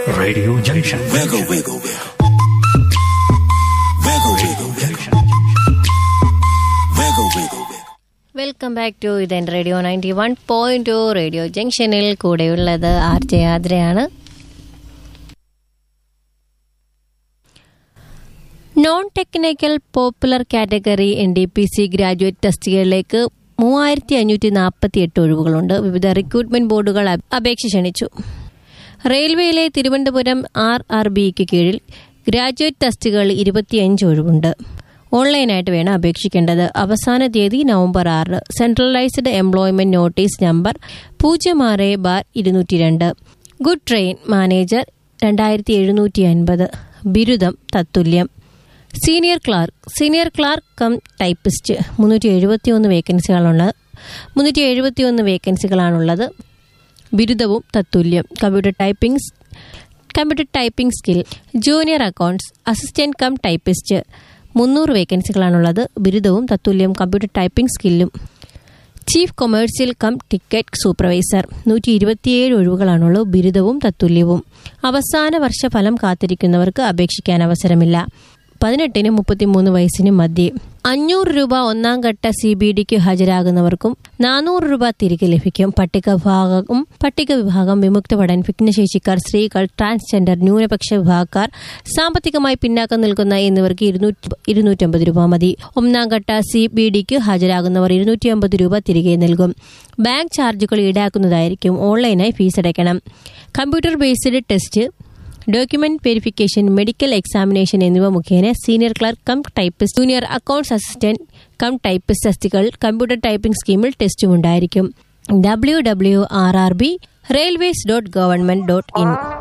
Radio Junction. Wiggle, wiggle, wiggle. Wiggle, wiggle, wiggle. Wiggle, wiggle, wiggle. Welcome back to ഇതൻ radio ninety one point two radio ജംഗ്ഷനിൽ കൂടെയുള്ളത് R J ആദ്രയാണ് non technical popular category N D P C graduate ടെസ്റ്റുകളിലേക്ക് മൂവായിരത്തി അഞ്ഞൂറ്റി നാൽപ്പത്തി എട്ട് ഒഴിവുകളുണ്ട് വിവിധ റിക്രൂട്ട്മെന്റ് ബോർഡുകൾ അപ്- അപേക്ഷ ക്ഷണിച്ചു റെയിൽവേയിലെ തിരുവനന്തപുരം ആർ ആർ ബിക്ക് കീഴിൽ ഗ്രാജുവേറ്റ് ടെസ്റ്റുകൾ ഇരുപത്തിയഞ്ച് ഒഴിവുണ്ട് ഓൺലൈനായിട്ട് വേണം അപേക്ഷിക്കേണ്ടത് അവസാന തീയതി നവംബർ ആറ് സെൻട്രലൈസ്ഡ് എംപ്ലോയ്മെന്റ് നോട്ടീസ് നമ്പർ പൂജ്യം ആറ് ബാർ ഇരുന്നൂറ്റി രണ്ട് ഗുഡ് ട്രെയിൻ മാനേജർ രണ്ടായിരത്തി എഴുന്നൂറ്റി അൻപത് ബിരുദം തത്തുല്യം senior clerk senior clerk cum typist മുന്നൂറ്റി എഴുപത്തി ഒന്ന് വേക്കൻസികളുണ്ട് മുന്നൂറ്റി എഴുപത്തി ഒന്ന് വേക്കൻസികളാണുള്ളത് ബിരുദവും തത്തുല്യം കമ്പ്യൂട്ടർ ടൈപ്പിംഗ് സ്- computer typing skill junior accounts assistant cum typist മുന്നൂറ് വേക്കൻസികളാണുള്ളത് ബിരുദവും തത്തുല്യം കമ്പ്യൂട്ടർ ടൈപ്പിംഗ് സ്കില്ലും chief commercial cum ticket supervisor നൂറ്റി ഇരുപത്തിയേഴ് ഒഴിവുകളാണുള്ളൂ ബിരുദവും തത്തുല്യവും അവസാന വർഷ ഫലം കാത്തിരിക്കുന്നവർക്ക് അപേക്ഷിക്കാൻ അവസരമില്ല പതിനെട്ടിനും മുപ്പത്തിമൂന്ന് വയസ്സിനും മധ്യേ അഞ്ഞൂറ് രൂപ ഒന്നാം ഘട്ട സി ബി ഡിക്ക് ഹാജരാകുന്നവർക്കും നാനൂറ് രൂപ തിരികെ ലഭിക്കും പട്ടിക വിഭാഗം പട്ടിക വിഭാഗം വിമുക്ത പഠൻ ഭിന്നശേഷിക്കാർ സ്ത്രീകൾ ട്രാൻസ്ജെൻഡർ ന്യൂനപക്ഷ വിഭാഗക്കാർ സാമ്പത്തികമായി പിന്നാക്കം നിൽക്കുന്ന എന്നിവർക്ക് ഇരുന്നൂറ്റി ഇരുന്നൂറ്റമ്പത് രൂപ മതി ഒന്നാം ഘട്ട സി ബി ഡിക്ക് ഹാജരാകുന്നവർ ഇരുന്നൂറ്റി അമ്പത് രൂപ തിരികെ നൽകും ബാങ്ക് ചാർജുകൾ ഈടാക്കുന്നതായിരിക്കും ഓൺലൈനായി ഫീസ് അടയ്ക്കണം computer based test document verification medical examination എന്നിവ മുഖേന senior clerk cum typist junior accounts assistant cum typist തസ്തികൾ കമ്പ്യൂട്ടർ ടൈപ്പിംഗ് സ്കീമിൽ ടെസ്റ്റും ഉണ്ടായിരിക്കും W W R R B railways dot government dot in